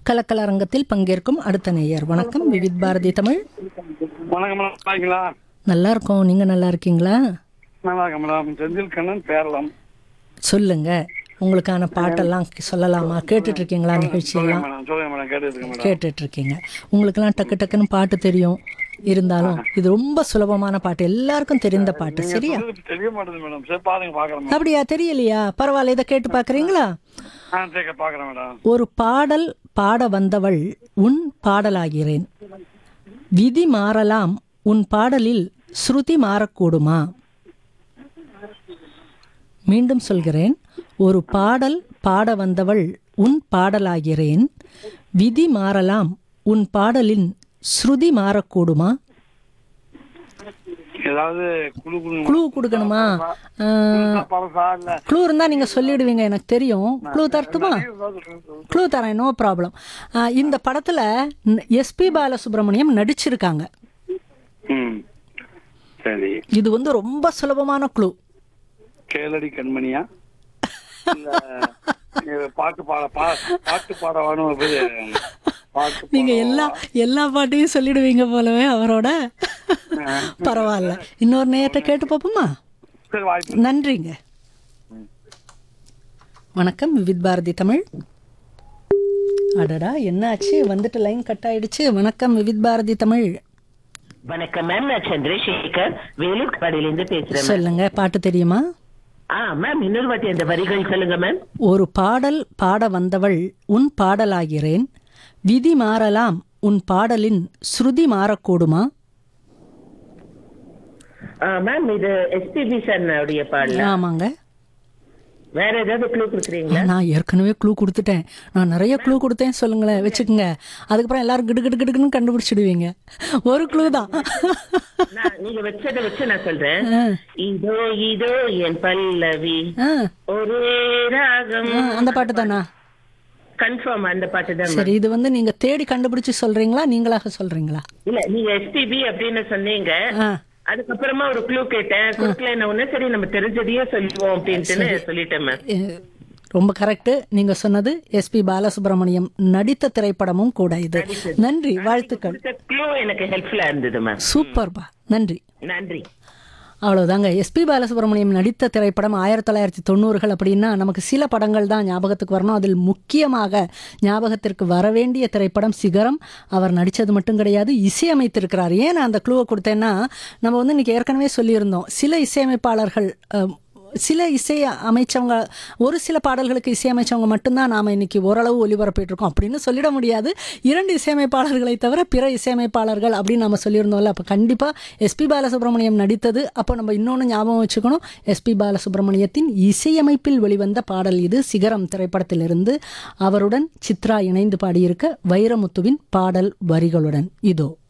கலக்கல அரங்கத்தில் பங்கேற்கும் அடுத்த நேயர் வணக்கம் விவித் பாரதி தமிழ் வணக்கம் மேடம் இருக்கீங்களா நல்லா இருக்கோம் நீங்க நல்லா இருக்கீங்களா நல்லா இருக்கேன் மேடம் செந்தில் கண்ணன் பேரளம் சொல்லுங்க உங்களுக்கான பாட்டெல்லாம் சொல்லலாமா கேட்டுட்டு இருக்கீங்களா சொல்லுங்க நிகழ்ச்சியெல்லாம் மேடம் சொல்லுங்க மேடம் கேட்டுருக்கேன் மேடம் கேட்டுட்டு இருக்கீங்க உங்களுக்கெல்லாம் டக்கு டக்குன்னு பாட்டு தெரியும் இருந்தாலும் இது ரொம்ப சுலபமான பாட்டு எல்லாருக்கும் தெரிந்த பாட்டு சரியா சொல்றது தெரிய மாட்டேது மேடம் சரி பாருங்க பாக்குறேன் மேடம் அப்படியா தெரியலையா பரவாயில்ல இதை கேட்டு பார்க்கறீங்களா ஆ சரி பாக்குறேன் மேடம் ஒரு பாடல் பாட வந்தவள் உன் பாடலாகிறேன் விதி மாறலாம் உன் பாடலில் ஸ்ருதி மாறக்கூடுமா மீண்டும் சொல்கிறேன் ஒரு பாடல் பாட வந்தவள் உன் பாடலாகிறேன் விதி மாறலாம் உன் பாடலின் ஸ்ருதி மாறக்கூடுமா ஏதாவது குழு குழு க்ளூ கொடுக்கணுமா பழசா இல்ல க்ளூ இருந்தால் நீங்கள் சொல்லிடுவீங்க எனக்கு தெரியும் க்ளூ தரட்டுமா க்ளூ தரேன் நோ ப்ராப்ளம் இந்த படத்தில் எஸ்பி பாலசுப்ரமணியம் நடிச்சிருக்காங்க ம் சரி இது வந்து ரொம்ப சுலபமான க்ளூ கேளடி கண்மணியா இல்ல இது பாட்டு பாட பா பாட்டு பாட வேணும் இது பாட்டு நீங்க எல்லா எல்லா பாட்டையும் சொல்லிடுவீங்க போலவே அவரோட பரவாயில்ல இன்னொரு நேரத்தை கேட்டு பார்ப்போமா சரி வாய்ப்பு நன்றிங்க வணக்கம் விவித் பாரதி தமிழ் அடடா என்னாச்சு வந்துட்டு லைன் கட் ஆயிடுச்சு வணக்கம் விவித் பாரதி தமிழ் வணக்கம் மேம் நான் சந்திரசேகர் வேலூர் கடையிலிருந்து பேசுறேன் ma'am. சொல்லுங்க பாட்டு தெரியுமா ஆ மேம் இன்னொரு வாட்டி அந்த வரிகள் சொல்லுங்க மேம் ஒரு பாடல் பாட வந்தவள் உன் பாடலாகிறேன் விதி மாறலாம் உன் பாடலின் ஸ்ருதி மாறக்கூடுமா ஆ மேம் இது எஸ்பிபி சார் பாடல ஆமாங்க வேற ஏதாவது க்ளூ கொடுக்குறீங்களா நான் ஏற்கனவே க்ளூ கொடுத்துட்டேன் நான் நிறைய க்ளூ கொடுத்தேன் சொல்லுங்களேன் வச்சுக்கோங்க அதுக்கப்புறம் எல்லாரும் கிடு கிடு கிடுக்குன்னு கண்டுபிடிச்சிடுவீங்க ஒரு க்ளூ தான் நான் நீங்க வச்சதை வச்சு நான் சொல்றேன் ஆ, இதோ இதோ என் பல்லவி ஆ, ஒரே ராகம் ஆ, அந்த பாட்டு தானா கன்ஃபார்ம் அந்த பாட்டு தான் சரி இது வந்து நீங்க தேடி கண்டுபிடிச்சு சொல்றீங்களா நீங்களாக சொல்றீங்களா இல்ல நீங்க எஸ்பிபி அப்படின்னு சொன்னீங்க ஆ அதுக்கப்புறமா ஒரு க்ளூ கேட்டேன் கொடுக்கல உடனே சரி நம்ம தெரிஞ்சதையே சொல்லுவோம் அப்படின்ட்டுன்னு சொல்லிட்டேன் மேம் எ, ரொம்ப கரெக்ட் நீங்க சொன்னது எஸ்பி பாலசுப்ரமணியம் நடித்த திரைப்படமும் கூட இது நன்றி வாழ்த்துக்கள் கொடுத்த க்ளூ எனக்கு ஹெல்ப்ஃபுல்லா இருந்தது மேம் சூப்பர்பா நன்றி நன்றி அவ்வளோதாங்க எஸ்பி பாலசுப்ரமணியம் நடித்த திரைப்படம் ஆயிரத்தி தொள்ளாயிரத்தி தொண்ணூறுகள் அப்படின்னா நமக்கு சில படங்கள் தான் ஞாபகத்துக்கு வரணும் அதில் முக்கியமாக ஞாபகத்திற்கு வரவேண்டிய திரைப்படம் சிகரம் அவர் நடித்தது மட்டும் கிடையாது இசையமைத்திருக்கிறார் ஏன் நான் அந்த க்ளூவை கொடுத்தேன்னா நம்ம வந்து இன்னைக்கு ஏற்கனவே சொல்லியிருந்தோம் சில இசையமைப்பாளர்கள் அஹ், சில இசை அமைச்சவங்க ஒரு சில பாடல்களுக்கு இசையமைச்சவங்க மட்டும்தான் நாம் இன்னைக்கு ஓரளவு ஒளிபரப்பிட்டு இருக்கோம் அப்படின்னு சொல்லிட முடியாது இரண்டு இசையமைப்பாளர்களை தவிர பிற இசையமைப்பாளர்கள் அப்படின்னு நம்ம சொல்லியிருந்தோம்ல அப்போ கண்டிப்பாக எஸ்பி பாலசுப்ரமணியம் நடித்தது அப்போ நம்ம இன்னொன்று ஞாபகம் வச்சுக்கணும் எஸ்பி பாலசுப்ரமணியத்தின் இசையமைப்பில் வெளிவந்த பாடல் இது சிகரம் திரைப்படத்திலிருந்து அவருடன் சித்ரா இணைந்து பாடியிருக்க வைரமுத்துவின் பாடல் வரிகளுடன் இதோ